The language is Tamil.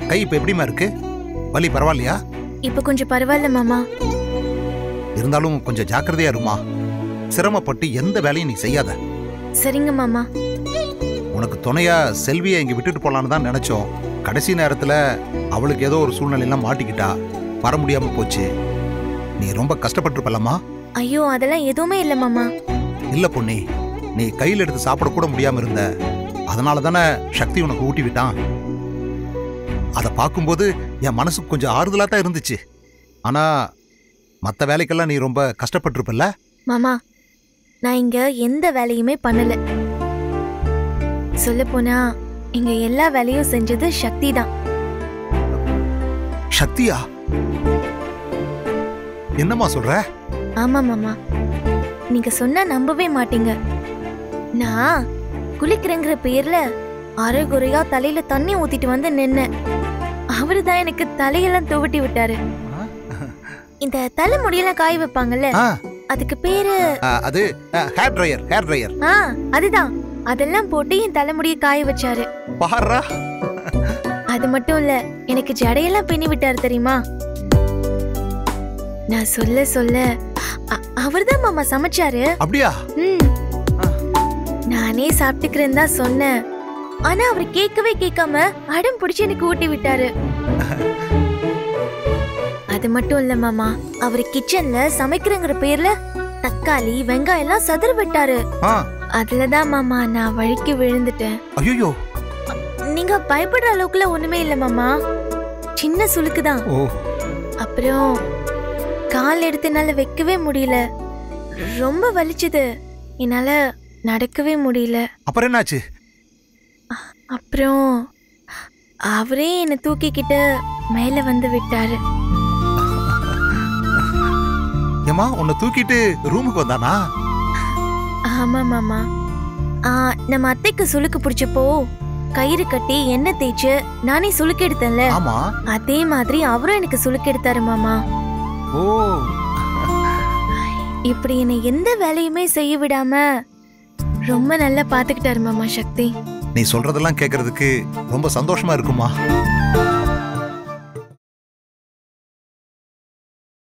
கை இப்ப எப்படிமா இருக்கு வலி பரவாயில்லையா இப்ப கொஞ்சம் பரவாயில்ல மாமா இருந்தாலும் கொஞ்சம் ஜாக்கிரதையா இருமா சிரமப்பட்டு எந்த வேலையும் நீ செய்யாத சரிங்க மாமா உனக்கு துணையா செல்வியை இங்க விட்டுட்டு போலான்னு தான் நினைச்சோம் கடைசி நேரத்துல அவளுக்கு ஏதோ ஒரு சூழ்நிலையெல்லாம் மாட்டிக்கிட்டா வர முடியாம போச்சு நீ ரொம்ப கஷ்டப்பட்டிருப்பலம்மா ஐயோ அதெல்லாம் எதுவுமே இல்ல மாமா இல்ல பொண்ணி நீ கையில் எடுத்து சாப்பிட கூட முடியாம இருந்த அதனால தானே சக்தி உனக்கு ஊட்டி விட்டான் அதை பார்க்கும்போது என் மனசுக்கு கொஞ்சம் ஆறுதலா தான் இருந்துச்சு ஆனா மற்ற வேலைக்கெல்லாம் நீ ரொம்ப கஷ்டப்பட்டிருப்பல்ல மாமா நான் இங்க எந்த வேலையுமே பண்ணல சொல்ல போனா இங்க எல்லா வேலையும் செஞ்சது சக்தி தான் சக்தியா என்னம்மா சொல்ற ஆமா மாமா நீங்க சொன்னா நம்பவே மாட்டீங்க நான் குளிக்கிறேங்கிற பேர்ல அரைகுறையா தலையில தண்ணி ஊத்திட்டு வந்து நின்னேன் அவரு தான் எனக்கு தலையெல்லாம் துவட்டி விட்டாரு இந்த தலைமுடியெல்லாம் காய வைப்பாங்கல்ல ஆ, அதுக்கு பேரு ஆ, அது ஹேர் ட்ரையர் ஹேர் ட்ரையர் ஆ அதுதான் அதெல்லாம் போட்டு என் தலைமுடிய காய வச்சாரு பாரா அது மட்டும் இல்ல எனக்கு ஜடையெல்லாம் பின்னி விட்டாரு தெரியுமா நான் சொல்ல சொல்ல அ- அவர்தான் மாமா சமைச்சாரு அப்படியா ம். ஆ. நானே சாப்பிட்டுக்கிறேன்னு தான் சொன்னேன் ஆனா அவர் கேட்கவே கேட்காம அடம் பிடிச்சு எனக்கு ஊட்டி விட்டாரு அது மட்டும் இல்ல மாமா அவர் கிச்சன்ல சமைக்கிறங்கிற பேர்ல தக்காளி வெங்காயம் எல்லாம் சதுர விட்டாரு ஆ அதுலதான் மாமா நான் வழுக்கி விழுந்துட்டேன் ஐயோ நீங்க பயப்படுற அளவுக்குலாம் ஒண்ணுமே இல்ல மாமா சின்ன சுளுக்கு தான் ஓ அப்புறம் கால் எடுத்து என்னால வைக்கவே முடியல ரொம்ப வலிச்சுது என்னால நடக்கவே முடியல அப்புறம் என்னாச்சு அப்புறம் அவரே என்னை தூக்கிக்கிட்டு மேல வந்து விட்டாரு ஏமா உன்னை தூக்கிட்டு ரூமுக்கு வந்தானா ஆமா மாமா ஆ, நம்ம அத்தைக்கு சுளுக்கு பிடிச்சப்போ கயிறு கட்டி எண்ணெய் தேய்ச்சு நானே சுளுக்கு எடுத்தேன்ல ஆமா அதே மாதிரி அவரும் எனக்கு சுளுக்கு எடுத்தாரு மாமா ஓ இப்படி என்னை எந்த வேலையுமே செய்ய விடாம ரொம்ப நல்லா பாத்துக்கிட்டாரு மாமா சக்தி நீ சொல்றதெல்லாம் கேட்கறதுக்கு ரொம்ப சந்தோஷமா இருக்குமா